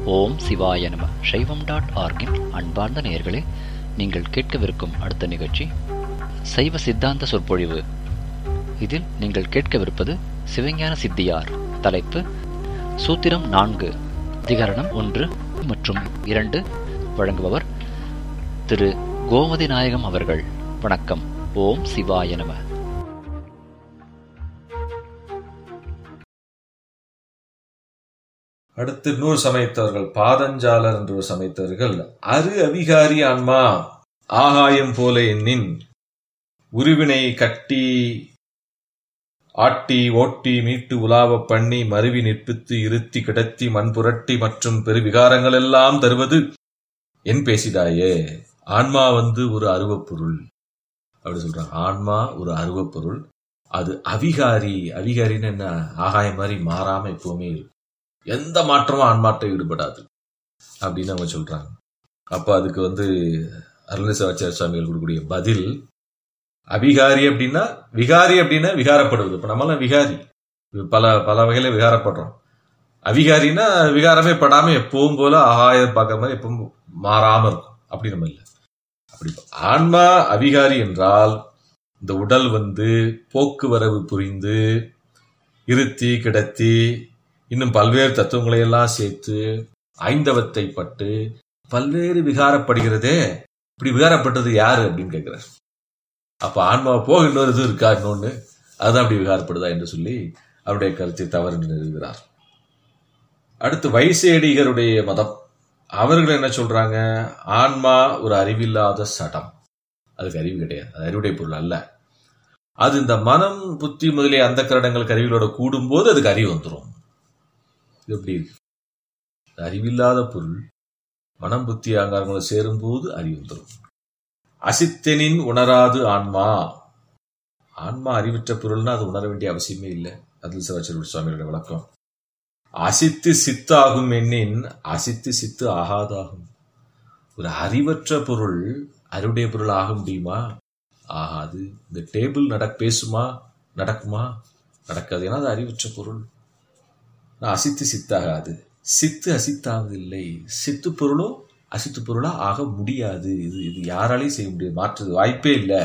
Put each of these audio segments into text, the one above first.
ஓம் சிவாய நம சைவம் டாட் ஆர்கின் அன்பார்ந்த நேயர்களே நீங்கள் கேட்கவிருக்கும் அடுத்த நிகழ்ச்சி சைவ சித்தாந்த சொற்பொழிவு இதில் நீங்கள் கேட்கவிருப்பது சிவஞான சித்தியார் தலைப்பு சூத்திரம் நான்கு அதிகரணம் ஒன்று மற்றும் இரண்டு வழங்குபவர் திரு கோமதி நாயகம் அவர்கள் வணக்கம் ஓம் சிவாய நம அடுத்து நூறு சமயத்தவர்கள் பாதஞ்சாலர் என்று ஒரு சமயத்தவர்கள் அரு அவிகாரி ஆன்மா ஆகாயம் போல எண்ணின் உருவினை கட்டி ஆட்டி ஓட்டி மீட்டு உலாவப் பண்ணி மருவி நிற்பித்து இருத்தி கிடத்தி மண் புரட்டி மற்றும் பெருவிகாரங்கள் எல்லாம் தருவது என் பேசிடாயே ஆன்மா வந்து ஒரு அருவப்பொருள் அப்படி சொல்றாங்க ஆன்மா ஒரு அருவப்பொருள் அது அவிகாரி அவிகாரின்னு என்ன ஆகாயம் மாதிரி மாறாம எப்பவுமே இருக்கும் எந்த மாற்றமும் ஆன்மாற்றம் ஈடுபடாது அப்படின்னு அவங்க சொல்றாங்க அப்ப அதுக்கு வந்து அருணேஸ்வராச்சாரிய சுவாமிகள் கொடுக்கக்கூடிய பதில் அபிகாரி அப்படின்னா விகாரி அப்படின்னா விகாரப்படுவது இப்ப நம்மளாம் விகாரி பல பல வகையில விகாரப்படுறோம் அவிகாரின்னா விகாரமே படாம எப்பவும் போல ஆகாய பார்க்க மாதிரி எப்பவும் மாறாம இருக்கும் அப்படி நம்ம இல்லை அப்படி ஆன்மா அவிகாரி என்றால் இந்த உடல் வந்து போக்குவரவு புரிந்து இருத்தி கிடத்தி இன்னும் பல்வேறு தத்துவங்களை எல்லாம் சேர்த்து ஐந்தவத்தை பட்டு பல்வேறு விகாரப்படுகிறதே இப்படி விகாரப்பட்டது யாரு அப்படின்னு கேட்கிறார் அப்ப ஆன்மாவை போக இன்னொரு இது இருக்கா இன்னொன்னு அதுதான் அப்படி விகாரப்படுதா என்று சொல்லி அவருடைய கருத்தை தவறு என்று நிறுவுகிறார் அடுத்து வைசேடிகருடைய மதம் அவர்கள் என்ன சொல்றாங்க ஆன்மா ஒரு அறிவில்லாத சடம் அதுக்கு அறிவு கிடையாது அது அறிவுடைய பொருள் அல்ல அது இந்த மனம் புத்தி முதலிய அந்த கரடங்கள் கருவிகளோட கூடும்போது அதுக்கு அறிவு வந்துடும் இது எப்படி இருக்கு அறிவில்லாத பொருள் மனம் புத்தி அங்காரங்களோட சேரும்போது அறிவு வந்துடும் அசித்தனின் உணராது ஆன்மா ஆன்மா அறிவற்ற பொருள்னா அது உணர வேண்டிய அவசியமே இல்லை அதில் சிவாச்சாரிய சுவாமியோட விளக்கம் அசித்து சித்தாகும் எண்ணின் அசித்து சித்து ஆகாதாகும் ஒரு அறிவற்ற பொருள் அருடைய பொருள் ஆக முடியுமா ஆகாது இந்த டேபிள் நட பேசுமா நடக்குமா நடக்காது ஏன்னா அது அறிவற்ற பொருள் அசித்து சித்தாகாது சித்து அசித்தாவதில்லை சித்து பொருளும் அசித்து பொருளா ஆக முடியாது இது இது யாராலையும் செய்ய முடியாது மாற்றுறது வாய்ப்பே இல்லை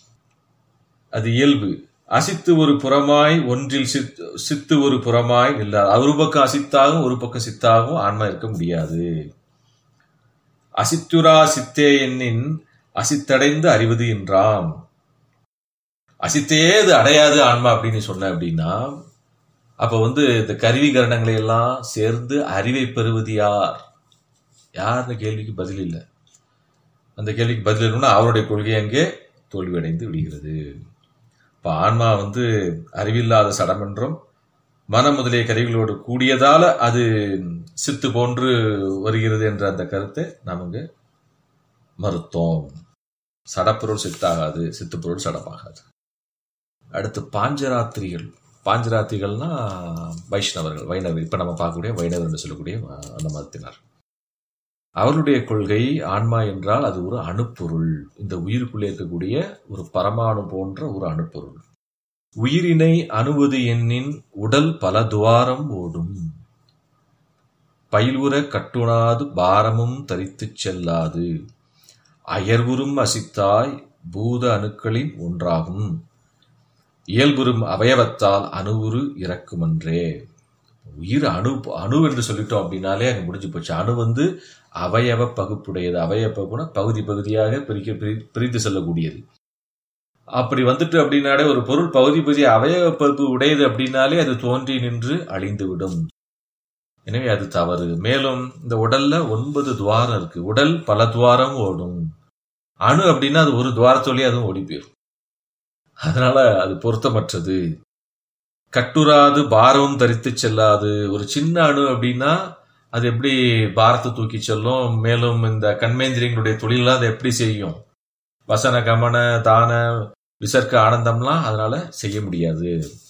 அது இயல்பு அசித்து ஒரு புறமாய் ஒன்றில் சித்து சித்து ஒரு புறமாய் இல்லாத ஒரு பக்கம் அசித்தாகவும் ஒரு பக்கம் சித்தாகவும் ஆன்மா இருக்க முடியாது அசித்துரா சித்தே எண்ணின் அசித்தடைந்து அறிவது என்றாம் அசித்தையே அது அடையாது ஆன்மா அப்படின்னு சொன்ன அப்படின்னா அப்ப வந்து இந்த கருவி கரணங்களை எல்லாம் சேர்ந்து அறிவை பெறுவது யார் யாருன்னு கேள்விக்கு பதில் இல்லை அந்த கேள்விக்கு பதில் இல்லைன்னா அவருடைய கொள்கை அங்கே தோல்வியடைந்து விடுகிறது இப்ப ஆன்மா வந்து அறிவில்லாத சடம் என்றும் மனம் முதலிய கருவிகளோடு கூடியதால அது சித்து போன்று வருகிறது என்ற அந்த கருத்தை நாம் இங்கு மறுத்தோம் சடப்பொருள் சித்தாகாது சித்துப்பொருள் சடமாகாது அடுத்து பாஞ்சராத்திரிகள் பாஞ்சராத்திரிகள்னா வைஷ்ணவர்கள் வைணவர் இப்ப நம்ம பார்க்கக்கூடிய வைணவர் என்று சொல்லக்கூடிய அந்த மதத்தினர் அவர்களுடைய கொள்கை ஆன்மா என்றால் அது ஒரு அணுப்பொருள் இந்த உயிருக்குள்ளே இருக்கக்கூடிய ஒரு பரமாணு போன்ற ஒரு அணுப்பொருள் உயிரினை அணுவது எண்ணின் உடல் பல துவாரம் ஓடும் பயிலுற கட்டுணாது பாரமும் தரித்துச் செல்லாது அயர்வுறும் அசித்தாய் பூத அணுக்களின் ஒன்றாகும் இயல்புறும் அவயவத்தால் அணுவுரு இறக்குமன்றே உயிர் அணு அணு என்று சொல்லிட்டோம் அப்படின்னாலே அங்கே முடிஞ்சு போச்சு அணு வந்து அவயவ பகுப்புடையது அவயவ பகுப்புனா பகுதி பகுதியாக பிரிக்க பிரித்து செல்லக்கூடியது அப்படி வந்துட்டு அப்படின்னாலே ஒரு பொருள் பகுதி பகுதி அவயவ பகுப்பு உடையது அப்படின்னாலே அது தோன்றி நின்று அழிந்து விடும் எனவே அது தவறு மேலும் இந்த உடல்ல ஒன்பது துவாரம் இருக்கு உடல் பல துவாரம் ஓடும் அணு அப்படின்னா அது ஒரு துவாரத்தோலயே அதுவும் ஓடி போயிடும் அதனால அது பொருத்தமற்றது கட்டுராது பாரமும் தரித்து செல்லாது ஒரு சின்ன அணு அப்படின்னா அது எப்படி பாரத்தை தூக்கி செல்லும் மேலும் இந்த கண்மேந்திரியங்களுடைய தொழிலாம் அதை எப்படி செய்யும் வசன கமன தான விசர்க்க ஆனந்தம்லாம் அதனால செய்ய முடியாது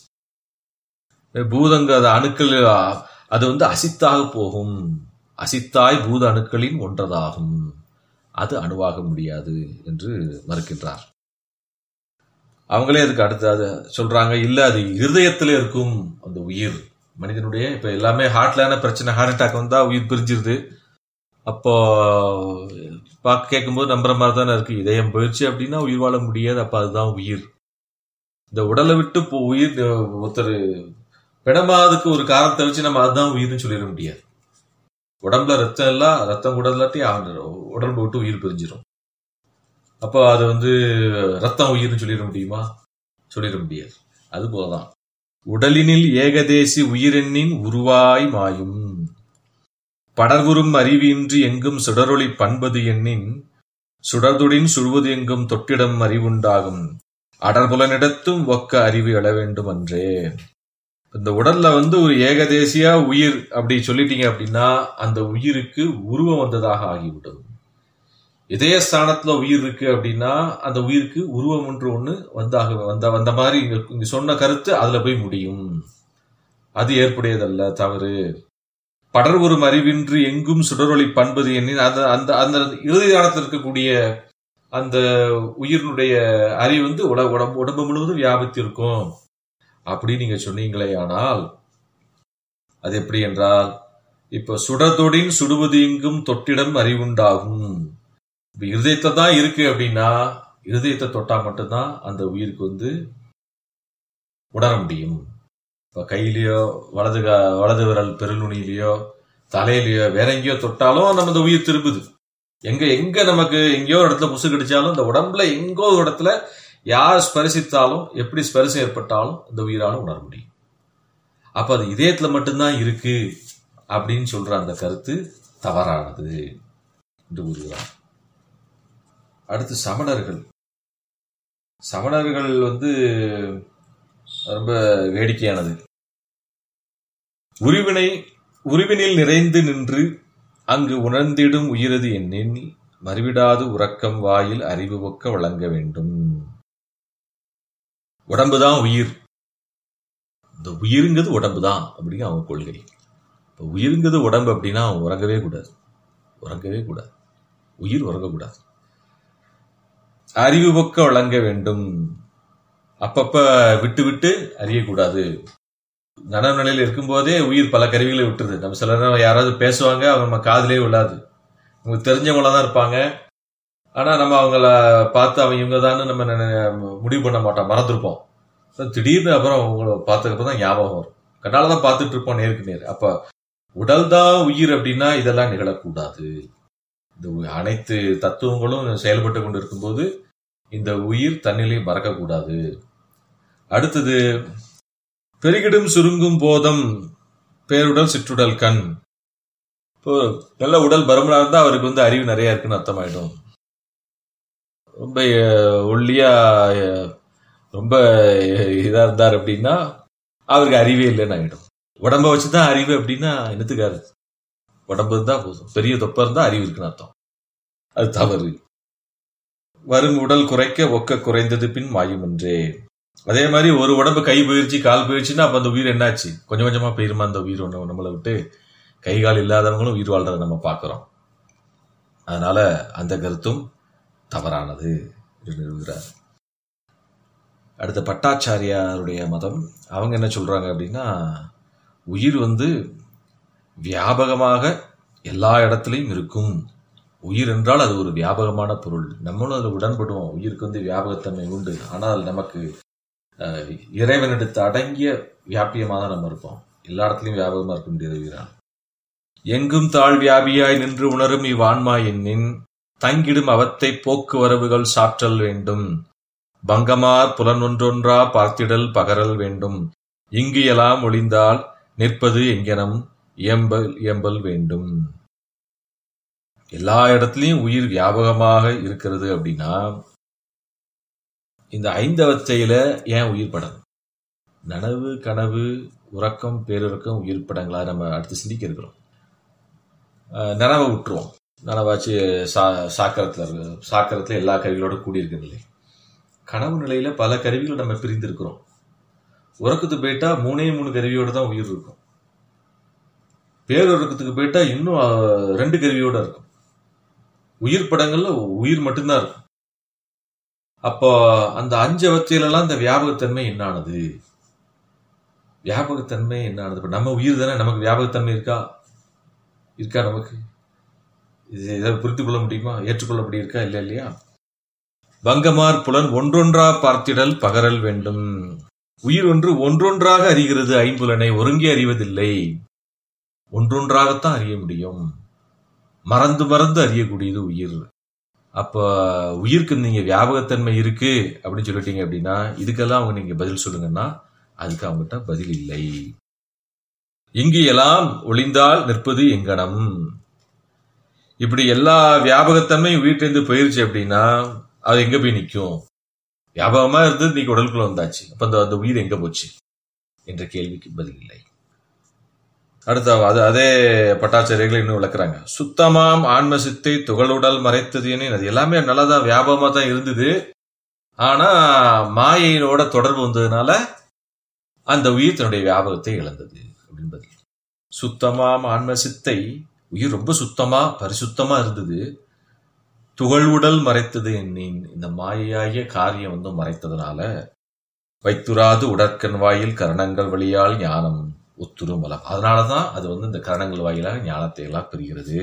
பூதங்க அணுக்கள் அது வந்து அசித்தாக போகும் அசித்தாய் பூத அணுக்களின் ஒன்றதாகும் அது அணுவாக முடியாது என்று மறுக்கின்றார் அவங்களே அதுக்கு அடுத்து அது சொல்றாங்க இல்ல அது இருதயத்துல இருக்கும் அந்த உயிர் மனிதனுடைய இப்ப எல்லாமே ஹார்ட்லான பிரச்சனை ஹார்ட் அட்டாக் வந்தா உயிர் பிரிஞ்சிருது அப்போ பார்க்க கேட்கும்போது நம்புற மாதிரி தானே இருக்கு இதயம் போயிடுச்சு அப்படின்னா உயிர் வாழ முடியாது அப்ப அதுதான் உயிர் இந்த உடலை விட்டு இப்போ உயிர் ஒருத்தர் பிணமாவதுக்கு ஒரு காரணத்தை வச்சு நம்ம அதுதான் உயிர்னு சொல்லிட முடியாது உடம்புல ரத்தம் எல்லாம் ரத்தம் கூட இல்லாட்டி அவன் உடம்பு விட்டு உயிர் பிரிஞ்சிடும் அப்போ அது வந்து ரத்தம் உயிர்னு சொல்லிட முடியுமா சொல்லிட முடியாது அது போலதான் உடலினில் ஏகதேசி உயிரெண்ணின் உருவாய் மாயும் படர்வுறும் அறிவின்றி எங்கும் சுடரொளி பண்பது எண்ணின் சுடர்துடின் சுழுவது எங்கும் தொட்டிடம் அறிவுண்டாகும் அடர்புலனிடத்தும் ஒக்க அறிவு எழ வேண்டும் அன்றே இந்த உடல்ல வந்து ஒரு ஏகதேசியா உயிர் அப்படி சொல்லிட்டீங்க அப்படின்னா அந்த உயிருக்கு உருவம் வந்ததாக ஆகிவிடும் இதய ஸ்தானத்துல உயிர் இருக்கு அப்படின்னா அந்த உயிருக்கு உருவம் ஒன்று ஒண்ணு வந்தாக வந்த வந்த மாதிரி இங்க இங்க சொன்ன கருத்து அதுல போய் முடியும் அது ஏற்புடையதல்ல தவறு படர்வரும் அறிவின்றி எங்கும் சுடரொளி பண்பது எண்ணின் அந்த அந்த அந்த இறுதி காலத்தில் இருக்கக்கூடிய அந்த உயிரினுடைய அறிவு வந்து உட உடம்பு உடம்பு முழுவதும் வியாபித்திருக்கும் அப்படி நீங்க சொன்னீங்களே ஆனால் அது எப்படி என்றால் இப்ப சுடதொடின் சுடுவது இங்கும் தொட்டிடம் அறிவுண்டாகும் இப்ப இருதயத்தை தான் இருக்கு அப்படின்னா இருதயத்தை தொட்டா மட்டும்தான் அந்த உயிருக்கு வந்து உணர முடியும் இப்ப கையிலயோ வலது கா- வலது விரல் பெருநுனியிலயோ தலையிலயோ வேற எங்கேயோ தொட்டாலும் நம்ம இந்த உயிர் திரும்புது எங்க எங்க நமக்கு எங்கேயோ ஒரு இடத்துல முசு கடிச்சாலும் இந்த உடம்புல எங்கோ ஒரு இடத்துல யார் ஸ்பரிசித்தாலும் எப்படி ஸ்பரிசம் ஏற்பட்டாலும் இந்த உயிரால உணர முடியும் அப்ப அது இதயத்துல மட்டும்தான் இருக்கு அப்படின்னு சொல்ற அந்த கருத்து தவறானது என்று கூறுகிறார் அடுத்து சமணர்கள் சமணர்கள் வந்து ரொம்ப வேடிக்கையானது உருவினை உருவினில் நிறைந்து நின்று அங்கு உணர்ந்திடும் உயிரது எண்ணின் மறுவிடாது உறக்கம் வாயில் அறிவு ஒக்க வழங்க வேண்டும் உடம்புதான் உயிர் இந்த உயிருங்கிறது உடம்புதான் அப்படிங்க அவங்க கொள்கை இப்ப உயிருங்கிறது உடம்பு அப்படின்னா அவன் உறங்கவே கூடாது உறங்கவே கூடாது உயிர் உறங்கக்கூடாது அறிவு பக்க வழங்க வேண்டும் அப்பப்ப விட்டு விட்டு அறியக்கூடாது நனவு நிலையில இருக்கும்போதே உயிர் பல கருவிகளை விட்டுருது நம்ம சில நேரம் யாராவது பேசுவாங்க அவங்க நம்ம காதுலயே விழாது நமக்கு தெரிஞ்சவங்களா தான் இருப்பாங்க ஆனா நம்ம அவங்கள பார்த்து அவங்க இவங்க தான் நம்ம நினை- முடிவு பண்ண மாட்டோம் மறந்துருப்போம் அப்புறம் திடீர்னு அப்புறம் அவங்கள பார்த்ததுக்கு தான் ஞாபகம் வரும் கண்ணால தான் பார்த்துட்டு இருப்போம் நேருக்கு நேர் அப்ப உடல் தான் உயிர் அப்படின்னா இதெல்லாம் நிகழக்கூடாது இந்த உ- அனைத்து தத்துவங்களும் செயல்பட்டு கொண்டு இருக்கும்போது இந்த உயிர் தன்னிலை மறக்கக்கூடாது அடுத்தது பெருகிடும் சுருங்கும் போதம் பேருடல் சிற்றுடல் கண் இப்போ நல்ல உடல் பருமனா இருந்தா அவருக்கு வந்து அறிவு நிறைய இருக்குன்னு அர்த்தமாயிடும் ரொம்ப அஹ், ஒல்லியா அஹ், ரொம்ப இதா இருந்தார் அப்படின்னா அவருக்கு அறிவே இல்லைன்னு ஆயிடும் உடம்ப வச்சுதான் அறிவு அப்படின்னா என்னத்துக்காரு உடம்பு இருந்தா போதும் பெரிய தொப்பை இருந்தா அறிவு இருக்குன்னு அர்த்தம் அது தவறு வரும் உடல் குறைக்க ஒக்க குறைந்தது பின் மாயுமென்றே அதே மாதிரி ஒரு உடம்பு கை போயிருச்சு கால் போயிருச்சுன்னா அப்ப அந்த உயிர் என்னாச்சு கொஞ்சம் கொஞ்சமா போயிருமா அந்த உயிர் ஒண்ணு நம்மளை விட்டு கை கால் இல்லாதவங்களும் உயிர் வாழ்றதை நம்ம பார்க்கிறோம் அதனால அந்த கருத்தும் தவறானது என்று நிறுவுகிறார் அடுத்த பட்டாச்சாரியாருடைய மதம் அவங்க என்ன சொல்றாங்க அப்படின்னா உயிர் வந்து வியாபகமாக எல்லா இடத்துலையும் இருக்கும் உயிர் என்றால் அது ஒரு வியாபகமான பொருள் நம்மளும் அதில் உடன்படுவோம் உயிருக்கு வந்து வியாபகத்தன்மை உண்டு ஆனால் நமக்கு அஹ், இறைவனிடத்து அடங்கிய வியாபியமாக தான் நம்ம இருப்போம் எல்லா இடத்துலையும் வியாபகமா இருக்க முடியாது உயிரா எங்கும் தாழ் வியாபியாய் நின்று உணரும் இவ்வான்மா எண்ணின் தங்கிடும் அவத்தை போக்குவரவுகள் சாற்றல் வேண்டும் பங்கமார் புலனொன்றொன்றா பார்த்திடல் பகரல் வேண்டும் இங்கு எல்லாம் ஒளிந்தால் நிற்பது எங்கெனம் இயம்பல் இயம்பல் வேண்டும் எல்லா இடத்துலயும் உயிர் வியாபகமாக இருக்கிறது அப்படின்னா இந்த ஐந்தவத்தையில ஏன் உயிர் படம் நனவு கனவு உறக்கம் பேருறக்கம் உயிர் படங்களா நம்ம அடுத்து சிந்திக்க இருக்கிறோம் அஹ் நனவை விட்டுருவோம் நனவாச்சு சா சாக்கரத்தில் இருக்கு சாக்கரத்தில் எல்லா கருவிகளோட கூடியிருக்க நிலை கனவு நிலையில பல கருவிகள் நம்ம பிரிந்திருக்கிறோம் உறக்கத்துக்கு போயிட்டா மூணே மூணு கருவியோட தான் உயிர் இருக்கும் பேருறக்கத்துக்கு போயிட்டா இன்னும் அஹ், ரெண்டு கருவியோட இருக்கும் உயிர் படங்கள்ல உயிர் மட்டும்தான் இருக்கும் அப்போ அந்த அஞ்சு அவத்தையிலலாம் இந்த வியாபகத்தன்மை என்னானது வியாபகத்தன்மை என்ன ஆனது இப்ப நம்ம உயிர் தானே நமக்கு வியாபகத்தன்மை இருக்கா இருக்கா நமக்கு இது இதை புரிந்து கொள்ள முடியுமா ஏற்றுக்கொள்ள முடியும் இருக்கா இல்ல இல்லையா பங்கமார் புலன் ஒன்றொன்றா பார்த்திடல் பகரல் வேண்டும் உயிர் ஒன்று ஒன்றொன்றாக அறிகிறது ஐம்புலனை ஒருங்கே அறிவதில்லை ஒன்றொன்றாகத்தான் அறிய முடியும் மறந்து மறந்து அறியக்கூடியது உயிர் அப்ப உயிருக்கு நீங்க வியாபகத்தன்மை இருக்கு அப்படின்னு சொல்லிட்டீங்க அப்படின்னா இதுக்கெல்லாம் அவங்க நீங்க பதில் சொல்லுங்கன்னா அதுக்கு அவங்ககிட்ட பதில் இல்லை இங்கு எல்லாம் ஒளிந்தால் நிற்பது எங்கனம் இப்படி எல்லா வியாபகத்தன்மையும் வீட்டிலிருந்து போயிருச்சு அப்படின்னா அது எங்க போய் நிற்கும் வியாபகமா இருந்து இன்னைக்கு உடலுக்குள்ள வந்தாச்சு அப்ப அந்த அந்த உயிர் எங்க போச்சு என்ற கேள்விக்கு பதில் இல்லை அடுத்த அது அதே பட்டாச்சாரியர்கள் இன்னும் விளக்குறாங்க சுத்தமாம் ஆன்ம சித்தை துகளுடல் மறைத்தது என அது எல்லாமே நல்லதான் வியாபகமா தான் இருந்தது ஆனா மாயையினோட தொடர்பு வந்ததுனால அந்த உயிர் தன்னுடைய வியாபகத்தை இழந்தது அப்படின்னு பதில் சுத்தமாம் ஆன்ம சித்தை உயிர் ரொம்ப சுத்தமா பரிசுத்தமா இருந்தது துகள் உடல் மறைத்தது என்னின் இந்த மாயையாகிய காரியம் வந்து மறைத்ததுனால வைத்துராது உடற்கண் வாயில் கரணங்கள் வழியால் ஞானம் ஒத்துரும் மலம் அதனாலதான் அது வந்து இந்த கரணங்கள் வாயிலாக ஞானத்தை எல்லாம் பெறுகிறது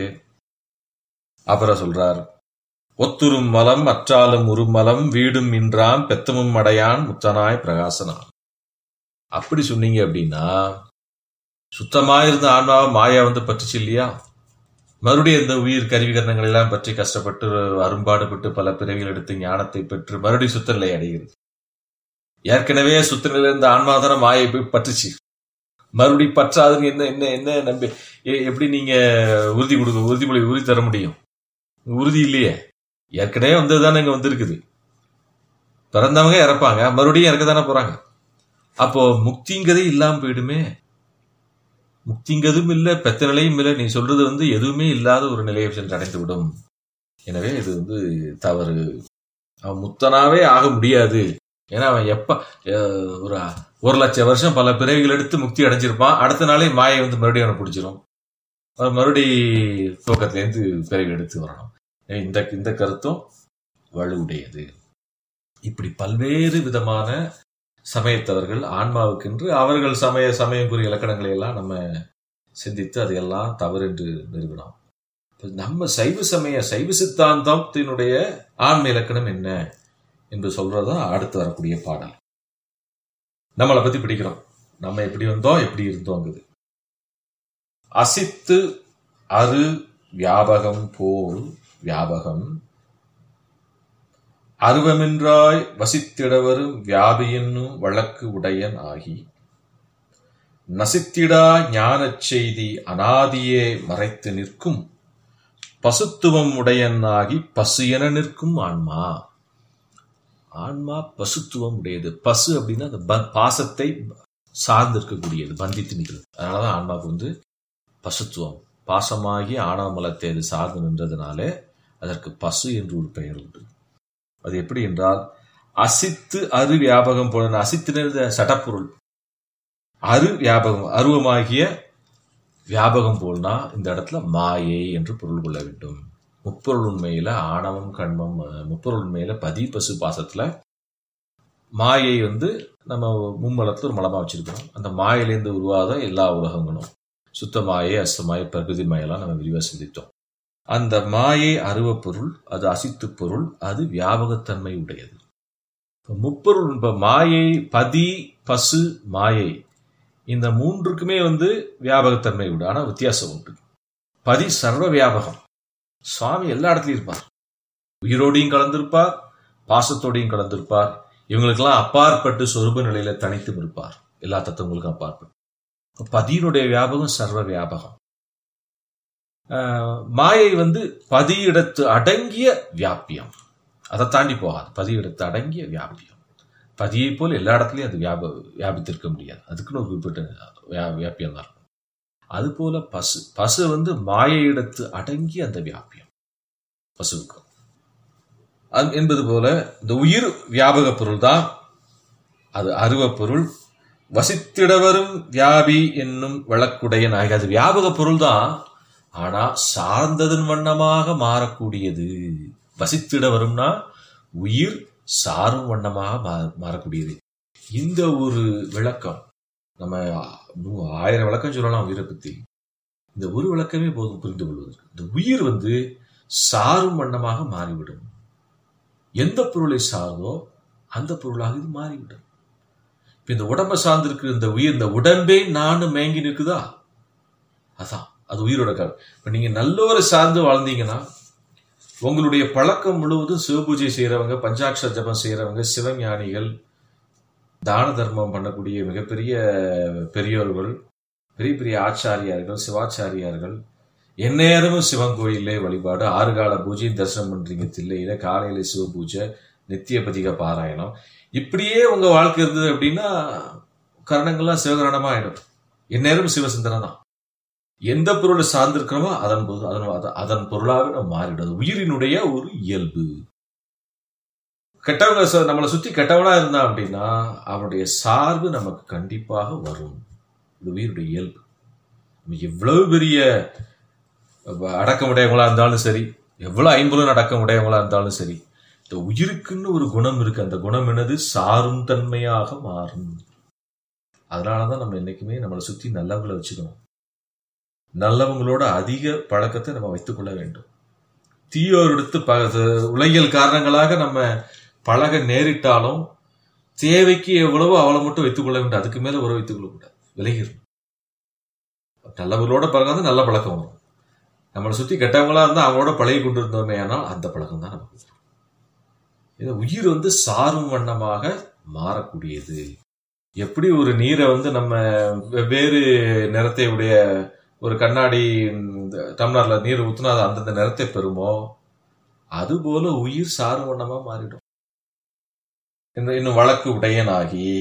அப்புறம் சொல்றார் ஒத்துரும் மலம் அற்றாலும் உருமலம் வீடும் இன்றாம் பெத்தமும் அடையான் முத்தனாய் பிரகாசனான் அப்படி சொன்னீங்க அப்படின்னா சுத்தமா இருந்த ஆன்மாவை மாயா வந்து பற்றுச்சு இல்லையா மறுபடியும் இந்த உயிர் கருவிகரணங்கள் எல்லாம் பற்றி கஷ்டப்பட்டு அரும்பாடுபட்டு பல பிறவிகள் எடுத்து ஞானத்தை பெற்று மறுபடியும் சுத்த நிலை அடைகிறது ஏற்கனவே சுத்த நிலையில இருந்த ஆன்மாதான மாயை போய் பற்றுச்சு மறுபடி பற்றாதுன்னு என்ன என்ன என்ன நம்பி எ- எப்படி நீங்க உறுதி கொடுக்க உறுதிமொழி உறுதி தர முடியும் உறுதி இல்லையே ஏற்கனவே வந்தது தானே இங்க வந்திருக்குது பிறந்தவங்க இறப்பாங்க மறுபடியும் இறக்க தானே போறாங்க அப்போ முக்திங்கிறதே இல்லாம போயிடுமே முக்திங்கதும் இல்லை பெத்த நிலையும் இல்லை நீ சொல்றது வந்து எதுவுமே இல்லாத ஒரு நிலையை சென்று அடைந்து விடும் எனவே இது வந்து தவறு அவன் முத்தனாவே ஆக முடியாது ஏன்னா அவன் எப்ப அஹ், ஒரு ஒரு லட்சம் வருஷம் பல பிறவிகள் எடுத்து முக்தி அடைஞ்சிருப்பான் அடுத்த நாளே மாயை வந்து மறுபடியும் அவனை பிடிச்சிரும் அவன் மறுபடி துவக்கத்திலேருந்து பிறவி எடுத்து வரணும் எனவே இந்த இந்த கருத்தும் வலுவுடையது இப்படி பல்வேறு விதமான சமயத்தவர்கள் ஆன்மாவுக்கென்று அவர்கள் சமய சமயக்குரிய இலக்கணங்களை எல்லாம் நம்ம சிந்தித்து அதையெல்லாம் தவறு என்று நிறுவனம் இப்ப நம்ம சைவ சமய சைவ சித்தாந்தத்தினுடைய ஆன்ம இலக்கணம் என்ன என்று சொல்றதுதான் அடுத்து வரக்கூடிய பாடல் நம்மளை பத்தி பிடிக்கிறோம் நம்ம எப்படி வந்தோம் எப்படி இருந்தோங்குது அசித்து அரு வியாபகம் போல் வியாபகம் அருவமின்றாய் வசித்திடவரும் வியாபியென்னும் வழக்கு உடையன் ஆகி நசித்திடா ஞானச் செய்தி அனாதியே மறைத்து நிற்கும் பசுத்துவம் உடையன் ஆகி பசு என நிற்கும் ஆன்மா ஆன்மா பசுத்துவம் உடையது பசு அப்படின்னா அந்த ப- பாசத்தை சார்ந்து இருக்கக்கூடியது பந்தித்து நிற்கிறது அதனாலதான் ஆன்மாவுக்கு வந்து பசுத்துவம் பாசமாகி ஆணவமலத்தை அது சார்ந்து நின்றதுனாலே அதற்கு பசு என்று ஒரு பெயர் உண்டு அது எப்படி என்றால் அசித்து அரு வியாபகம் போல அசித்து நிறைந்த சடப்பொருள் அரு வியாபகம் அருவமாகிய வியாபகம் போல்னா இந்த இடத்துல மாயை என்று பொருள் கொள்ள வேண்டும் முப்பொருள் உண்மையில ஆணவம் கண்மம் அஹ், முப்பொருள் உண்மையில பதி பசு பாசத்துல மாயை வந்து நம்ம மும்மலத்துல ஒரு மலமா வச்சிருக்கிறோம் அந்த மாயிலேருந்து உருவாத எல்லா உலகங்களும் சுத்த மாயை அஸ்தமாயை பிரகிருதி மாயெல்லாம் நம்ம விரிவாக சிந்தித்தோம் அந்த மாயை அருவ பொருள் அது அசித்து பொருள் அது வியாபகத்தன்மை உடையது இப்ப முப்பொருள் இப்ப மாயை பதி பசு மாயை இந்த மூன்றுக்குமே வந்து வியாபகத்தன்மை உண்டு ஆனா வித்தியாசம் உண்டு பதி சர்வ வியாபகம் சுவாமி எல்லா இடத்துலயும் இருப்பார் உயிரோடையும் கலந்திருப்பார் பாசத்தோடையும் கலந்திருப்பார் இவங்களுக்கெல்லாம் அப்பாற்பட்டு சொரூப நிலையில தனித்தும் இருப்பார் எல்லா தத்துவங்களுக்கும் அப்பாற்பட்டு பதியினுடைய வியாபகம் சர்வ வியாபகம் ஆஹ் மாயை வந்து பதியிடத்து அடங்கிய வியாபியம் அதை தாண்டி போகாது பதியிடத்து அடங்கிய வியாபியம் பதியை போல் எல்லா இடத்துலயும் அது வியாப வியாபித்திருக்க முடியாது அதுக்குன்னு ஒரு குறிப்பிட்ட வியா- வியாபியம் தான் இருக்கும் அது போல பசு பசு வந்து மாயையிடத்து அடங்கிய அந்த வியாபியம் பசுவுக்கு அது என்பது போல இந்த உயிர் வியாபக பொருள் தான் அது அருவ பொருள் வசித்திடவரும் வியாபி என்னும் வழக்குடைய நாயகி அது வியாபக பொருள் தான் ஆனா சார்ந்ததன் வண்ணமாக மாறக்கூடியது வசித்திட வரும்னா உயிர் சாரும் வண்ணமாக மா- மாறக்கூடியது இந்த ஒரு விளக்கம் நம்ம நூ- ஆயிரம் விளக்கம் சொல்லலாம் உயிரை பத்தி இந்த ஒரு விளக்கமே போதும் புரிந்து கொள்வதற்கு இந்த உயிர் வந்து சாரும் வண்ணமாக மாறிவிடும் எந்த பொருளை சார்ந்தோ அந்த பொருளாக இது மாறிவிடும் இப்ப இந்த உடம்பை சார்ந்திருக்கிற இந்த உயிர் இந்த உடம்பே நானும் மேங்கி நிற்குதா அதான் அது உயிரோட கால் இப்ப நீங்க நல்லோரை சார்ந்து வாழ்ந்தீங்கன்னா உங்களுடைய பழக்கம் முழுவதும் சிவபூஜை செய்யறவங்க பஞ்சாட்சர ஜபம் செய்யறவங்க சிவஞானிகள் தான தர்மம் பண்ணக்கூடிய மிகப்பெரிய பெரியோர்கள் பெரிய பெரிய ஆச்சாரியார்கள் சிவாச்சாரியார்கள் எந்நேரமும் சிவன் கோயிலே வழிபாடு ஆறு கால பூஜை தரிசனம் பண்றீங்க தில்லையில காலையில சிவ பூஜை நித்திய பதிக பாராயணம் இப்படியே உங்க வாழ்க்கை இருந்தது அப்படின்னா கரணங்கள்லாம் சிவகரணமா ஆயிடும் எந்நேரம் சிவசிந்தனை தான் எந்த பொருளை சார்ந்திருக்கிறோமோ அதன் பொது- அதன் அத- அதன் பொருளாக நம்ம மாறிடும் உயிரினுடைய ஒரு இயல்பு கெட்டவங்க ச- நம்மளை சுத்தி கெட்டவனா இருந்தா அப்படின்னா அவனுடைய சார்பு நமக்கு கண்டிப்பாக வரும் இது உயிருடைய இயல்பு நம்ம எவ்வளவு பெரிய அஹ், அடக்கமுடையவங்களா இருந்தாலும் சரி எவ்வளவு ஐம்புலன் அடக்கமுடையவங்களா இருந்தாலும் சரி இந்த உயிருக்குன்னு ஒரு குணம் இருக்கு அந்த குணம் என்னது சாரும் தன்மையாக மாறும் அதனாலதான் நம்ம என்னைக்குமே நம்மளை சுத்தி நல்லவங்களை வச்சுக்கணும் நல்லவங்களோட அதிக பழக்கத்தை நம்ம வைத்துக் கொள்ள வேண்டும் தீயோரெடுத்து ப உலகியல் காரணங்களாக நம்ம பழக நேரிட்டாலும் தேவைக்கு எவ்வளவோ அவளை மட்டும் வைத்துக் கொள்ள வேண்டும் அதுக்கு மேல உறவு வைத்துக் கொள்ளக்கூடாது விலகிடும் நல்லவங்களோட பழக்கம் நல்ல பழக்கம் வரும் நம்மளை சுத்தி கெட்டவங்களா இருந்தா அவங்களோட பழகி கொண்டு இருந்தோமே ஆனால் அந்த பழக்கம் தான் நமக்கு வரும். இது உயிர் வந்து சாரும் வண்ணமாக மாறக்கூடியது எப்படி ஒரு நீரை வந்து நம்ம வெவ்வேறு நிறத்தை உடைய ஒரு கண்ணாடி இந்த டம்ளர்ல நீர் ஊத்துனா அது அந்தந்த நிறத்தை பெறுமோ அதுபோல உயிர் சாறு வண்ணமா மாறிடும் இன்னும் இன்னும் வழக்கு உடையனாகி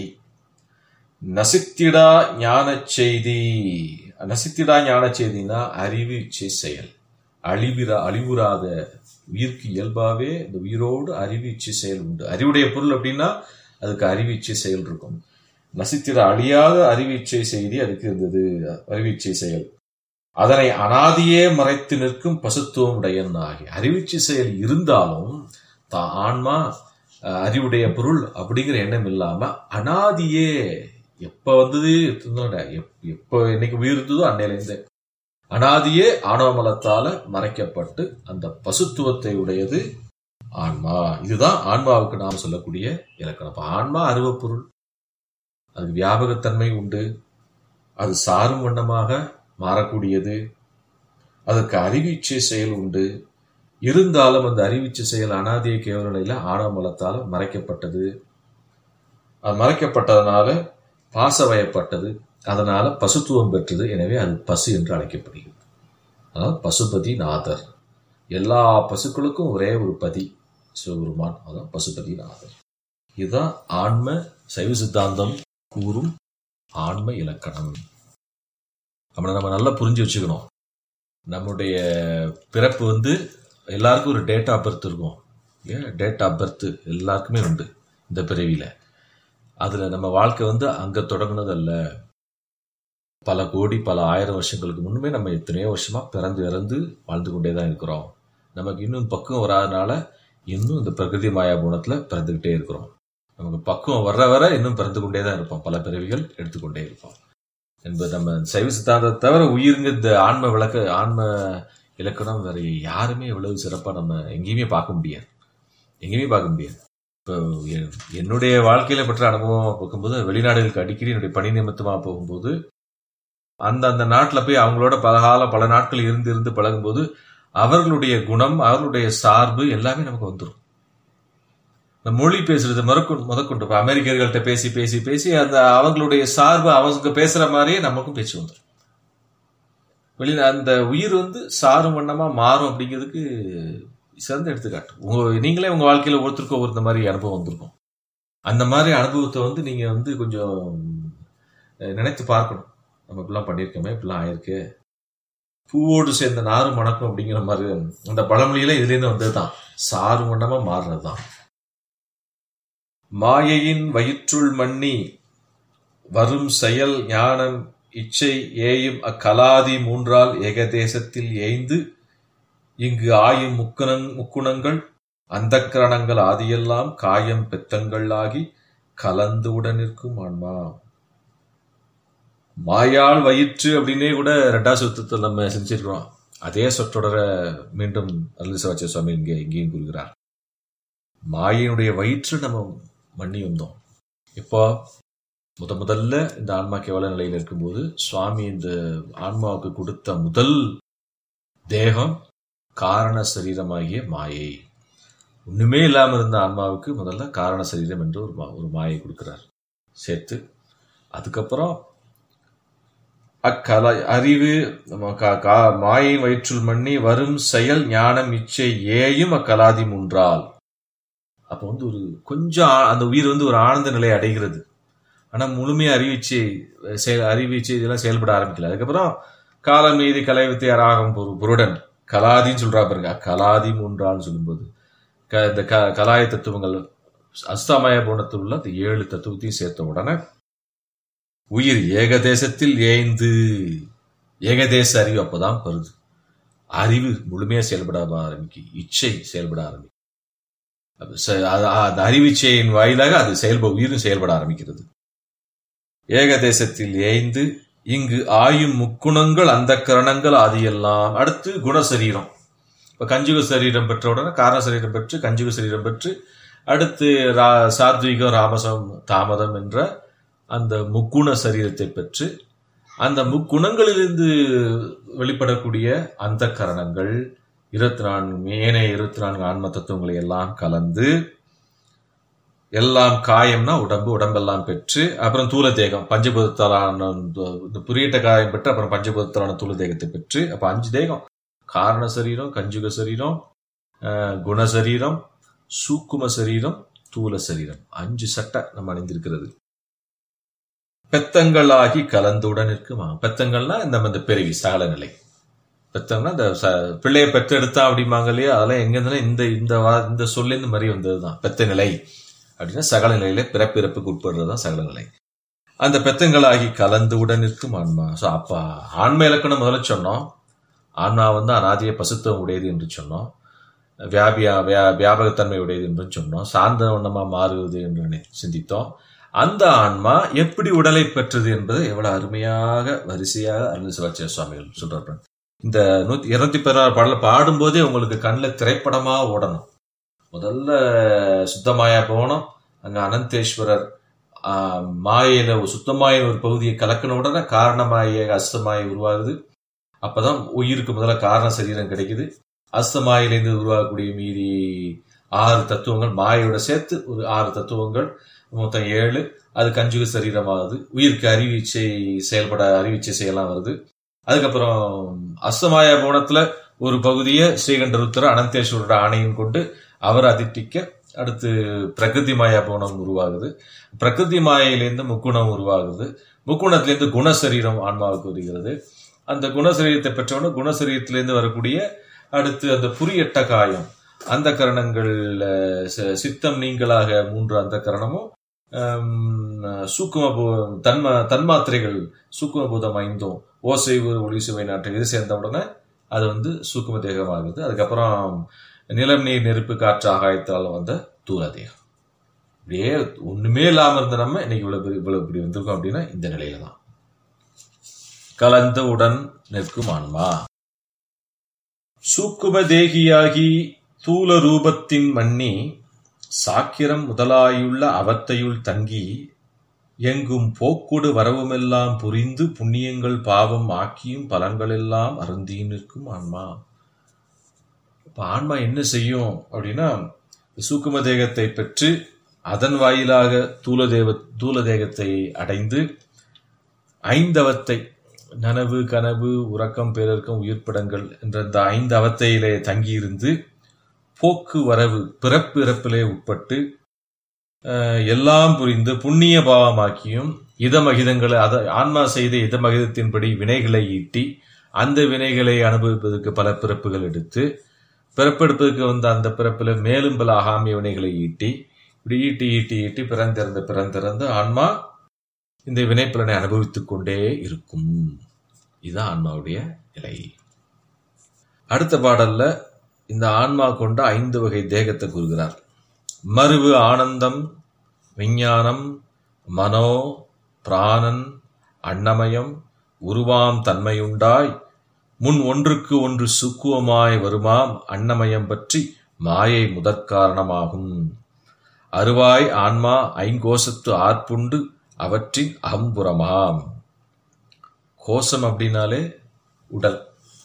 நசித்திடா ஞான செய்தி நசித்திடா ஞான செய்தினா அறிவு இச்சை செயல் அழிவிரா அழிவுறாத உயிர்க்கு இயல்பாவே இந்த உயிரோடு அறிவு இச்சை செயல் உண்டு அறிவுடைய பொருள் அப்படின்னா அதுக்கு அறிவு இச்சை செயல் இருக்கும் நசித்திட அழியாத அறிவு இச்சை செய்தி அதுக்கு இருந்தது அறிவு இச்சை செயல் அதனை அனாதியே மறைத்து நிற்கும் பசுத்துவம் உடையன் ஆகி அறிவிச்சு செயல் இருந்தாலும் தான் ஆன்மா அஹ், அறிவுடைய பொருள் அப்படிங்கிற எண்ணம் இல்லாம அனாதியே எப்ப வந்தது இருந்தோட, எப்- எப்ப இன்னைக்கு உயிர் இருந்ததோ அன்னையில இருந்து அனாதியே ஆணவமலத்தால மறைக்கப்பட்டு அந்த பசுத்துவத்தை உடையது ஆன்மா இதுதான் ஆன்மாவுக்கு நாம் சொல்லக்கூடிய இலக்கணம் அப்ப ஆன்மா அருவப் பொருள் அது வியாபகத்தன்மை உண்டு அது சாரும் வண்ணமாக மாறக்கூடியது அதற்கு அறிவிச்சை செயல் உண்டு இருந்தாலும் அந்த அறிவிச்சை செயல் அனாதிய கேவல நிலையில ஆணவ மலத்தால மறைக்கப்பட்டது அது மறைக்கப்பட்டதனால பாசவயப்பட்டது அதனால பசுத்துவம் பெற்றது எனவே அது பசு என்று அழைக்கப்படுகிறது அதாவது பசுபதி நாதர் எல்லா பசுக்களுக்கும் ஒரே ஒரு பதி சிவபெருமான் அதான் பசுபதி நாதர் இதுதான் ஆன்ம சைவ சித்தாந்தம் கூறும் ஆன்ம இலக்கணம் நம்மளை நம்ம நல்லா புரிஞ்சு வச்சுக்கணும் நம்முடைய பிறப்பு வந்து எல்லாருக்கும் ஒரு டேட் ஆஃப் பர்த் இருக்கும் ஏன் டேட் ஆஃப் பர்த் எல்லாருக்குமே உண்டு இந்த பிறவியில அதுல நம்ம வாழ்க்கை வந்து அங்க தொடங்குனது அல்ல பல கோடி பல ஆயிரம் வருஷங்களுக்கு முன்னுமே நம்ம எத்தனையோ வருஷமா பிறந்து இறந்து வாழ்ந்து கொண்டே தான் இருக்கிறோம் நமக்கு இன்னும் பக்குவம் வராதனால இன்னும் இந்த பிரகிருதி மாயா குணத்துல பிறந்துகிட்டே இருக்கிறோம் நமக்கு பக்குவம் வர்ற வர இன்னும் பிறந்து கொண்டே தான் இருப்போம் பல பிறவிகள் எடுத்துக்கொண்டே இருப்போம் என்பது நம்ம சைவ சித்தாந்தத்தை தவிர உயிருங்க இந்த ஆன்ம விளக்க ஆன்ம இலக்கணம் வேற யாருமே இவ்வளவு சிறப்பா நம்ம எங்கேயுமே பார்க்க முடியாது எங்கேயுமே பார்க்க முடியாது இப்போ என்- என்னுடைய வாழ்க்கையில பெற்ற அனுபவம் பார்க்கும்போது வெளிநாடுகளுக்கு அடிக்கடி என்னுடைய பணி நிமித்தமா போகும்போது அந்த அந்த நாட்டுல போய் அவங்களோட பல கால பல நாட்கள் இருந்து இருந்து பழகும்போது அவர்களுடைய குணம் அவர்களுடைய சார்பு எல்லாமே நமக்கு வந்துடும் இந்த மொழி பேசுறது முதற்கொண்டு முதற்கொண்டு இப்ப அமெரிக்கர்கள்ட்ட பேசி பேசி பேசி அந்த அவங்களுடைய சார்பு அவங்க பேசுற மாதிரியே நமக்கும் பேச்சு வந்துடும் வெளியில அந்த உயிர் வந்து சாரும் வண்ணமா மாறும் அப்படிங்கிறதுக்கு சிறந்த எடுத்துக்காட்டு உங்க நீங்களே உங்க வாழ்க்கையில ஒருத்தருக்கு ஒவ்வொரு இந்த மாதிரி அனுபவம் வந்திருக்கும் அந்த மாதிரி அனுபவத்தை வந்து நீங்க வந்து கொஞ்சம் அஹ், நினைத்து பார்க்கணும் நம்ம இப்படிலாம் பண்ணியிருக்கோமே இப்படிலாம் ஆயிருக்கு பூவோடு சேர்ந்த நாரும் மணக்கும் அப்படிங்கிற மாதிரி அந்த பழமொழியில இதுல இருந்து வந்ததுதான் சாறு வண்ணமா மாறுறதுதான் மாயையின் வயிற்றுள் மண்ணி வரும் செயல் ஞானம் இச்சை ஏயும் அக்கலாதி மூன்றால் ஏகதேசத்தில் ஏய்ந்து இங்கு ஆயும் முக்குணங் முக்குணங்கள் அந்தக்கரணங்கள் ஆதியெல்லாம் காயம் பெத்தங்கள் ஆகி கலந்து உடனிருக்கும் ஆன்மா மாயால் வயிற்று அப்படின்னே கூட ரெண்டாவது சுத்தத்தில் நம்ம செஞ்சிருக்கிறோம் அதே சொற்றொடரை மீண்டும் அருள்சவாச்சிய சுவாமி இங்கே இங்கேயும் கூறுகிறார் மாயினுடைய வயிற்று நம்ம மண்ணி வந்தோம் இப்போ முத முதல்ல இந்த ஆன்மா கேவல நிலையில் இருக்கும்போது சுவாமி இந்த ஆன்மாவுக்கு கொடுத்த முதல் தேகம் காரண சரீரமாகிய மாயை ஒண்ணுமே இல்லாம இருந்த ஆன்மாவுக்கு முதல்ல காரண சரீரம் என்று ஒரு மா- ஒரு மாயை கொடுக்கிறார் சேர்த்து அதுக்கப்புறம் அக்கலா அறிவு நம்ம கா- கா- மாயை வயிற்றுள் மண்ணி வரும் செயல் ஞானம் இச்சை ஏயும் அக்கலாதி முன்றால் அப்போ வந்து ஒரு கொஞ்சம் ஆ- அந்த உயிர் வந்து ஒரு ஆனந்த நிலையை அடைகிறது ஆனா முழுமையா அறிவிச்சை செயல் அறிவிச்சை இதெல்லாம் செயல்பட ஆரம்பிக்கல அதுக்கப்புறம் காலம் மீதி கலைவித்தை அராகம் பொரு புருடன் கலாதின்னு சொல்றா பாருங்க கலாதி மூன்றான்னு சொல்லும்போது க இந்த க கலாய தத்துவங்கள் அஸ்தாமய குணத்தில் உள்ள அந்த ஏழு தத்துவத்தையும் சேர்த்த உடனே உயிர் ஏகதேசத்தில் ஏய்ந்து ஏகதேச அறிவு அப்பதான் வருது அறிவு முழுமையா செயல்பட ஆரம்பிக்கு இச்சை செயல்பட ஆரம்பிக்கும் அப்ப ச- அது- அந்த அறிவிச்சையின் வாயிலாக அது செயல்பட உயிரும் செயல்பட ஆரம்பிக்கிறது ஏகதேசத்தில் ஏய்ந்து இங்கு ஆயும் முக்குணங்கள் அந்த கரணங்கள் ஆதியெல்லாம் அடுத்து குணசரீரம் இப்ப கஞ்சுக சரீரம் பெற்ற உடனே காரண சரீரம் பெற்று கஞ்சுக சரீரம் பெற்று அடுத்து ரா- சாத்விகம் ராமசம் தாமதம் என்ற அந்த முக்குண சரீரத்தை பெற்று அந்த முக்குணங்களிலிருந்து வெளிப்படக்கூடிய அந்த கரணங்கள் இருபத்தி நான்கு ஏனைய இருபத்தி நான்கு ஆன்ம தத்துவங்களை எல்லாம் கலந்து எல்லாம் காயம்னா உடம்பு உடம்பெல்லாம் பெற்று அப்புறம் தூல தேகம் பஞ்சபூதத்தாலான இந்த- இந்த புரியட்ட காயம் பெற்று அப்புறம் பஞ்சபூதத்தாலான தூல தேகத்தை பெற்று அப்ப அஞ்சு தேகம் காரண சரீரம் கஞ்சுக சரீரம் அஹ், குண சரீரம் சூக்கும சரீரம் தூல சரீரம் அஞ்சு சட்டை நம்ம அணிந்திருக்கிறது பெத்தங்களாகி கலந்துடன் இருக்குமா பெத்தங்கள்னா இந்த இந்த பிறவி சகல நிலை பெத்தங்கள்னா இந்த ச- பிள்ளைய பெற்றெடுத்தா அப்படிம்பாங்க இல்லையா அதெல்லாம் எங்க இருந்தாலும் இந்த இந்த வா- இந்த சொல்லேருந்து மாதிரி வந்ததுதான் பெத்த நிலை அப்படின்னா சகல நிலையில பிறப்பிறப்புக்கு உட்படுறதுதான் சகல நிலை அந்த பெத்தங்களாகி கலந்துடன் இருக்கும் ஆன்மா ஸோ அப்ப ஆன்ம இலக்கணம் முதல்ல சொன்னோம் ஆன்மா வந்து அனாதிய பசுத்துவம் உடையது என்று சொன்னோம் வியாபியா வியா வியாபகத்தன்மை உடையது என்று சொன்னோம் சார்ந்த வண்ணமா மாறுவது என்று நினை- சிந்தித்தோம் அந்த ஆன்மா எப்படி உடலை பெற்றது என்பதை எவ்வளவு அருமையாக வரிசையாக அருள் சிவாச்சிய சுவாமிகள் சொல்றாரு இந்த நூத்தி இருநூத்தி பதினாறு பாடல பாடும்போதே உங்களுக்கு கண்ணில் திரைப்படமா ஓடணும் முதல்ல சுத்தமாயா போனோம் அங்க அனந்தேஸ்வரர் ஆஹ், மாயையில ஒரு சுத்தமாய ஒரு பகுதியை கலக்கின உடனே காரணமாய அஸ்தமாயை உருவாகுது அப்பதான் உயிருக்கு முதல்ல காரண சரீரம் கிடைக்குது அஸ்தமாயிலிருந்து உருவாகக்கூடிய மீதி ஆறு தத்துவங்கள் மாயோட சேர்த்து ஒரு ஆறு தத்துவங்கள் மொத்தம் ஏழு அது கஞ்சுக சரீரமாகுது உயிருக்கு அறிவிச்சை செயல்பட அறிவிச்சை செய்யலாம் வருது அதுக்கப்புறம் அஸ்தமாய போனத்துல ஒரு பகுதியை ஸ்ரீகண்டருத்தர அனந்தேஸ்வரோட ஆணையம் கொண்டு அவர் அதிட்டிக்க அடுத்து பிரகிருதி மாயா போனம் உருவாகுது பிரகிருதி மாயிலிருந்து முக்குணம் உருவாகுது முக்குணத்திலிருந்து குணசரீரம் ஆன்மாவுக்கு வருகிறது அந்த குணசரீரத்தை பெற்றவன குணசரீரத்திலிருந்து வரக்கூடிய அடுத்து அந்த புரியட்ட காயம் அந்த கரணங்கள் சித்தம் நீங்களாக மூன்று அந்த கரணமும் சூக்கும பூ- தன்ம தன்மாத்திரைகள் சூக்கும பூதம் ஐந்தும் ஓசை ஒரு ஒளி சுவை நாட்டு இது சேர்ந்த உடனே அது வந்து சூக்கும தேகமாகுது அதுக்கப்புறம் நிலம் நீர் நெருப்பு காற்று ஆகாயத்தால் வந்த தூர தேகம் இப்படியே ஒண்ணுமே இல்லாம இருந்த நம்ம இன்னைக்கு இவ்வளவு பெரிய- இவ்வளவு இப்படி வந்திருக்கோம் அப்படின்னா இந்த நிலையில தான் கலந்த உடன் நிற்கும் ஆன்மா சூக்கும தேகியாகி தூல ரூபத்தின் மன்னி சாக்கிரம் முதலாயுள்ள அவத்தையுள் தங்கி எங்கும் போக்குடு வரவுமெல்லாம் புரிந்து புண்ணியங்கள் பாவம் ஆக்கியும் பலன்களெல்லாம் அருந்தி நிற்கும் ஆன்மா இப்ப ஆன்மா என்ன செய்யும் அப்படின்னா சூக்கும தேகத்தை பெற்று அதன் வாயிலாக தூல தேவ தூல தேகத்தை அடைந்து ஐந்தவத்தை நனவு கனவு உறக்கம் பேரர்க்கம் உயிர்ப்படங்கள் என்ற இந்த ஐந்து அவத்தையிலே தங்கியிருந்து போக்கு வரவு பிறப்பு இறப்பிலே உட்பட்டு அஹ், எல்லாம் புரிந்து புண்ணிய பாவமாக்கியும் இதமகிதங்களை அத ஆன்மா செய்த இதமகிதத்தின்படி வினைகளை ஈட்டி அந்த வினைகளை அனுபவிப்பதற்கு பல பிறப்புகள் எடுத்து பிறப்பெடுப்பதற்கு வந்த அந்த பிறப்பில் மேலும் பல ஆகாமிய வினைகளை ஈட்டி இப்படி ஈட்டி ஈட்டி ஈட்டி பிறந்திறந்து பிறந்திறந்து ஆன்மா இந்த வினைப்பலனை அனுபவித்துக் கொண்டே இருக்கும் இதுதான் ஆன்மாவுடைய நிலை அடுத்த பாடல்ல இந்த ஆன்மா கொண்ட ஐந்து வகை தேகத்தை கூறுகிறார் மருவு ஆனந்தம் விஞ்ஞானம் மனோ பிராணன் அன்னமயம் உருவாம் தன்மையுண்டாய் முன் ஒன்றுக்கு ஒன்று சுக்குவமாய் வருமாம் அன்னமயம் பற்றி மாயை முதற்காரணமாகும் அருவாய் ஆன்மா ஐங்கோசத்து ஆர்ப்புண்டு அவற்றின் அகம்புறமாம் கோஷம் அப்படின்னாலே உடல்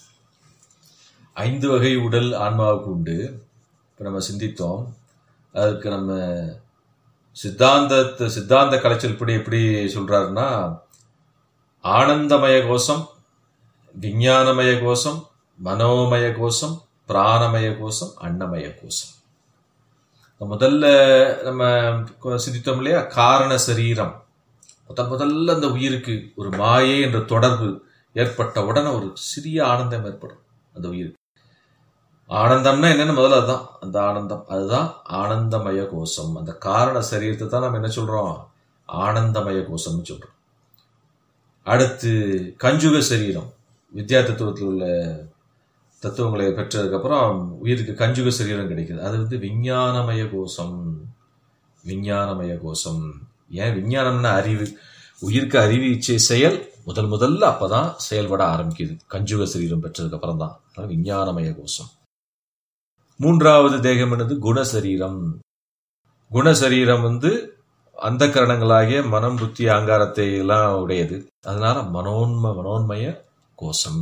ஐந்து வகை உடல் ஆன்மாவுக்கு உண்டு இப்போ நம்ம சிந்தித்தோம் அதுக்கு நம்ம சித்தாந்த சித்தாந்த கலைச்சல் படி எப்படி சொல்றாருன்னா ஆனந்தமய கோஷம் விஞ்ஞானமய கோஷம் மனோமய கோஷம் பிராணமய கோஷம் அன்னமய கோஷம் முதல்ல நம்ம சிந்தித்தோம் இல்லையா காரண சரீரம் முதல் முதல்ல அந்த உயிருக்கு ஒரு மாயை என்ற தொடர்பு ஏற்பட்ட உடனே ஒரு சிறிய ஆனந்தம் ஏற்படும் அந்த உயிருக்கு ஆனந்தம்னா என்னன்னு முதல்ல அதுதான் அந்த ஆனந்தம் அதுதான் ஆனந்தமய கோஷம் அந்த காரண சரீரத்தை தான் நம்ம என்ன சொல்றோம் ஆனந்தமய கோஷம்னு சொல்றோம் அடுத்து கஞ்சுக சரீரம் வித்யா தத்துவத்தில் உள்ள தத்துவங்களை பெற்றதுக்கப்புறம் உயிருக்கு கஞ்சுக சரீரம் கிடைக்குது அது வந்து விஞ்ஞானமய கோஷம் விஞ்ஞானமய கோஷம் ஏன் விஞ்ஞானம்னா அறிவு உயிருக்கு அறிவு இச்சை செயல் முதல் முதல்ல அப்பதான் செயல்பட ஆரம்பிக்குது கஞ்சுக சரீரம் பெற்றதுக்கு அப்புறம் தான் விஞ்ஞானமய கோஷம் மூன்றாவது தேகம் என்னது குணசரீரம் குணசரீரம் வந்து அந்த கரணங்களாகிய மனம் புத்தி அங்காரத்தை எல்லாம் உடையது அதனால மனோன்ம மனோன்மய கோஷம்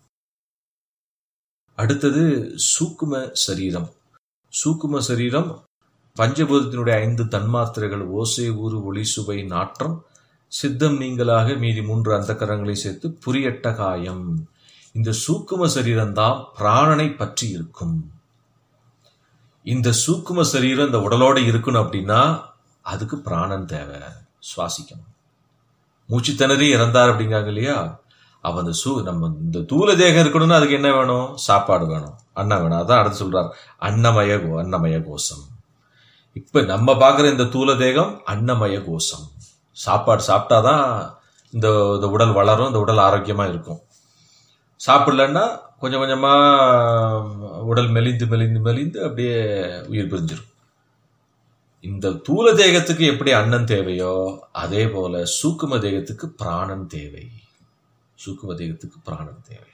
அடுத்தது சூக்கும சரீரம் சூக்கும சரீரம் பஞ்சபூதத்தினுடைய ஐந்து தன்மாத்திரைகள் ஓசை ஊறு ஒளி சுவை நாற்றம் சித்தம் நீங்களாக மீதி மூன்று அந்த கரங்களை சேர்த்து புரியட்ட காயம் இந்த சூக்கும சரீரம் தான் பிராணனை பற்றி இருக்கும் இந்த சூக்கும சரீரம் இந்த உடலோட இருக்கணும் அப்படின்னா அதுக்கு பிராணன் தேவை சுவாசிக்கணும் மூச்சு திணறி இறந்தார் அப்படிங்காங்க இல்லையா அவ அந்த சூ நம்ம இந்த தூல தேகம் இருக்கணும்னா அதுக்கு என்ன வேணும் சாப்பாடு வேணும் அன்னம் வேணும் அதான் அடுத்து சொல்றார் அன்னமய கோ அன்னமய கோஷம் இப்ப நம்ம பாக்குற இந்த தூல தேகம் அன்னமய கோஷம் சாப்பாடு சாப்பிட்டாதான் இந்த இந்த உடல் வளரும் இந்த உடல் ஆரோக்கியமா இருக்கும் சாப்பிடலன்னா கொஞ்சம் கொஞ்சமா உடல் மெலிந்து மெலிந்து மெலிந்து அப்படியே உயிர் பிரிஞ்சிடும் இந்த தூல தேகத்துக்கு எப்படி அன்னம் தேவையோ அதே போல சூக்கும தேகத்துக்கு பிராணன் தேவை சூக்கும தேகத்துக்கு பிராணன் தேவை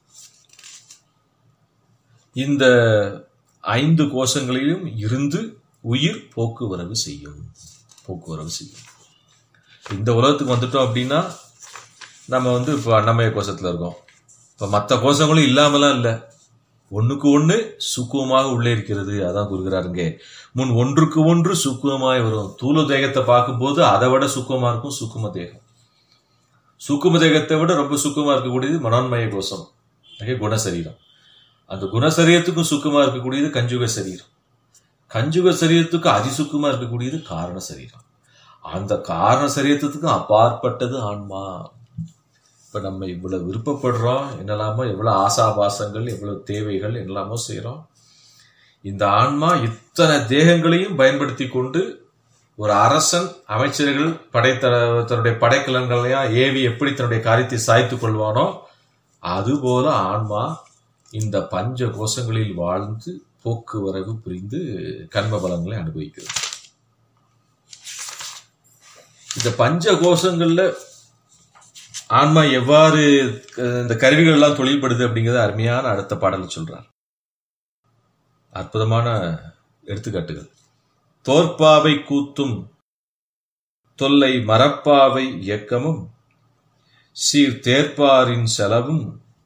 இந்த ஐந்து கோஷங்களிலும் இருந்து உயிர் போக்குவரவு செய்யும் போக்குவரவு செய்யும் இந்த உலகத்துக்கு வந்துட்டோம் அப்படின்னா நம்ம வந்து இப்போ அன்னமய கோஷத்துல இருக்கோம் இப்போ மற்ற கோஷங்களும் இல்லாமலாம் இல்லை ஒண்ணுக்கு ஒண்ணு சுக்குவமாக உள்ளே இருக்கிறது அதான் கூறுகிறாருங்க முன் ஒன்றுக்கு ஒன்று சுக்குவமாய் வரும் தூள தேகத்தை பார்க்கும்போது அதை விட சுக்குவமா இருக்கும் சுக்கும தேகம் சுக்கும தேகத்தை விட ரொம்ப சுக்குமா இருக்கக்கூடியது மனோன்மய கோஷம் குணசரீரம் அந்த குணசரீரத்துக்கும் சுக்குமா இருக்கக்கூடியது கஞ்சுக சரீரம் கஞ்சுக சரீரத்துக்கு அதிசுக்குமா இருக்கக்கூடியது காரண சரீரம் அந்த காரண சரீரத்துக்கும் அப்பாற்பட்டது ஆன்மா இப்ப நம்ம இவ்வளவு விருப்பப்படுறோம் என்னெல்லாமோ எவ்வளவு ஆசாபாசங்கள் எவ்வளவு தேவைகள் என்னெல்லாமோ செய்யறோம் இந்த ஆன்மா இத்தனை தேகங்களையும் பயன்படுத்தி கொண்டு ஒரு அரசன் அமைச்சர்கள் படைத்த தன்னுடைய படைக்கலன்களையும் ஏவி எப்படி தன்னுடைய காரியத்தை சாய்த்துக் கொள்வானோ அதுபோல ஆன்மா இந்த பஞ்ச கோஷங்களில் வாழ்ந்து போக்குவரவு புரிந்து கர்ம பலங்களை அனுபவிக்கிறது இந்த பஞ்ச கோஷங்கள்ல ஆன்மா எவ்வாறு இந்த கருவிகள் எல்லாம் தொழில்படுது அப்படிங்கறத அருமையான அடுத்த பாடல் சொல்றார் அற்புதமான எடுத்துக்காட்டுகள் தோற்பாவை கூத்தும் தொல்லை மரப்பாவை இயக்கமும் சீர் தேர்ப்பாரின் செலவும்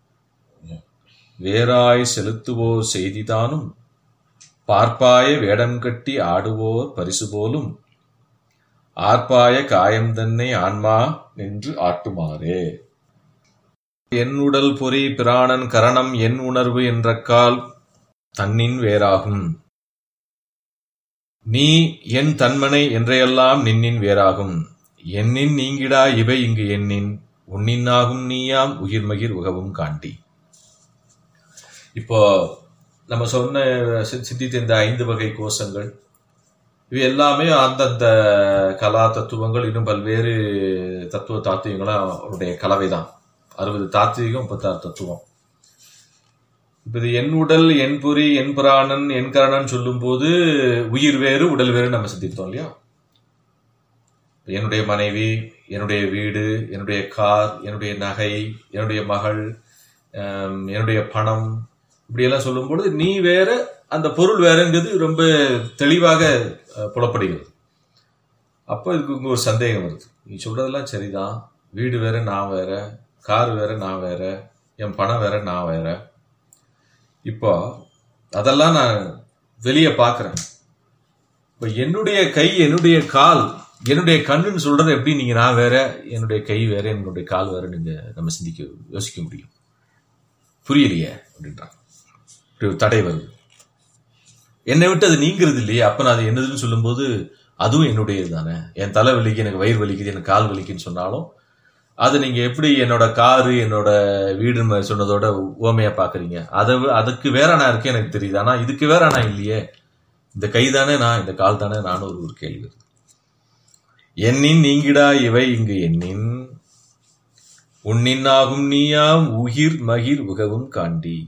வேறாய் செலுத்துவோர் செய்திதானும் பார்ப்பாய வேடம் கட்டி ஆடுவோர் பரிசு போலும் ஆர்ப்பாய காயம் தன்னை ஆன்மா நின்று ஆட்டுமாறே என் உடல் பொறி பிராணன் கரணம் என் உணர்வு என்ற கால் தன்னின் வேறாகும் நீ என் தன்மனை என்றையெல்லாம் நின்னின் வேறாகும் என்னின் நீங்கிடா இவை இங்கு எண்ணின் உன்னின்னாகும் நீயாம் உயிர்மகிர் உகவும் காண்டி இப்போ நம்ம சொன்ன சித்தித்த இந்த ஐந்து வகை கோஷங்கள் இவை எல்லாமே அந்தந்த கலா தத்துவங்கள் இன்னும் பல்வேறு தத்துவ தாத்வீகங்களும் அவருடைய கலவைதான் அறுபது தாத்வீகம் முப்பத்தாறு தத்துவம் இப்ப இது என் உடல் என் பொறி என் பிராணன் என் கரணன் சொல்லும் போது உயிர் வேறு உடல் வேறு நம்ம சிந்தித்தோம் இல்லையா என்னுடைய மனைவி என்னுடைய வீடு என்னுடைய கார் என்னுடைய நகை என்னுடைய மகள் ஆம், என்னுடைய பணம் இப்படியெல்லாம் சொல்லும்பொழுது நீ வேற அந்த பொருள் வேறங்கிறது ரொம்ப தெளிவாக அஹ், புலப்படுகிறது அப்போ இதுக்கு இங்க ஒரு சந்தேகம் வருது நீ சொல்றதெல்லாம் சரிதான் வீடு வேற நான் வேற கார் வேற நான் வேற என் பணம் வேற நான் வேற இப்போ அதெல்லாம் நான் வெளியே பார்க்குறேன் இப்போ என்னுடைய கை என்னுடைய கால் என்னுடைய கண்ணுன்னு சொல்றது எப்படி நீங்க நான் வேற என்னுடைய கை வேற என்னுடைய கால் வேற நீங்க நம்ம சிந்திக்க யோசிக்க முடியும் புரியலையே அப்படின்றான் இப்படி ஒரு தடை வருது என்னை விட்டு அது நீங்கிறது இல்லையே அப்ப நான் அது என்னதுன்னு சொல்லும்போது அதுவும் என்னுடையது தானே என் தலை வலிக்கு எனக்கு வயிறு வலிக்குது எனக்கு கால் வலிக்குன்னு சொன்னாலும் அது நீங்க எப்படி என்னோட காரு என்னோட வீடுன்னு சொன்னதோட ஓமையா பாக்குறீங்க அதை வி- அதுக்கு வேற நான் இருக்கேன் எனக்கு தெரியுது ஆனா இதுக்கு வேற நான் இல்லையே இந்த கை தானே நான் இந்த கால் தானே நானும் ஒரு ஒரு கேள்வி வருது எண்ணின் நீங்கிடா இவை இங்கு எண்ணின் உன்னின் ஆகும் நீயாம் உயிர் மகிர் உகவும் காண்டி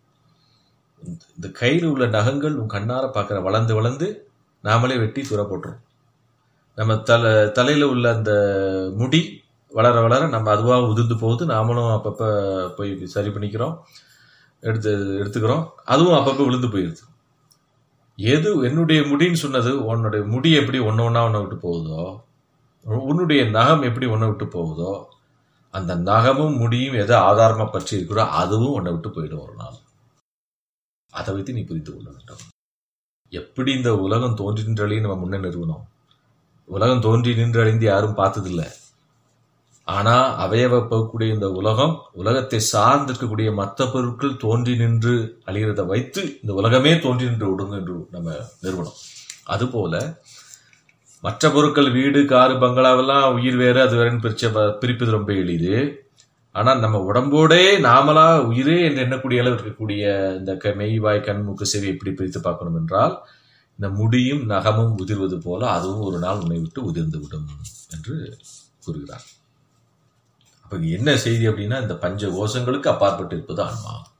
இந்த கையில் உள்ள நகங்கள் உன் கண்ணார பார்க்குற வளர்ந்து வளர்ந்து நாமளே வெட்டி தூர போட்டுரும் நம்ம தலை தலையில உள்ள அந்த முடி வளர வளர நம்ம அதுவாக உதிர்ந்து போகுது நாமளும் அப்பப்போ போய் சரி பண்ணிக்கிறோம் எடுத்து எடுத்துக்கிறோம் அதுவும் அப்பப்போ விழுந்து போயிடுது எது என்னுடைய முடின்னு சொன்னது உன்னுடைய முடி எப்படி ஒன்று ஒன்றா ஒன்றை விட்டு போகுதோ உன்னுடைய நகம் எப்படி ஒன்றை விட்டு போகுதோ அந்த நகமும் முடியும் எதை ஆதாரமா பற்றி இருக்கிறோ அதுவும் உன்னை விட்டு போயிடும் ஒரு நாள் அதை வைத்து நீ புரிந்து கொள்ள வேண்டும் எப்படி இந்த உலகம் தோன்றி நின்றலையும் நம்ம முன்ன நிறுவனம் உலகம் தோன்றி நின்று அழிந்து யாரும் பார்த்ததில்லை ஆனா அவயவ போகக்கூடிய இந்த உலகம் உலகத்தை சார்ந்திருக்கக்கூடிய மற்ற பொருட்கள் தோன்றி நின்று அழிகிறத வைத்து இந்த உலகமே தோன்றி நின்று விடுங்க என்று நம்ம நிறுவனம் அதுபோல மற்ற பொருட்கள் வீடு காரு பங்களாவெல்லாம் உயிர் வேறு அது வேறுன்னு பிரிச்ச பிரிப்பது ரொம்ப எளிது ஆனா நம்ம உடம்போடே நாமளா உயிரே என்று எண்ணக்கூடிய அளவு இருக்கக்கூடிய இந்த க- மெய் வாய் கண் மூக்கு செவி எப்படி பிரித்து பார்க்கணும் என்றால் இந்த முடியும் நகமும் உதிர்வது போல அதுவும் ஒரு நாள் உன்னை விட்டு உதிர்ந்து விடும் என்று கூறுகிறார் அப்ப இங்க என்ன செய்தி அப்படின்னா இந்த பஞ்ச கோஷங்களுக்கு அப்பாற்பட்டு இருப்பது ஆன்மா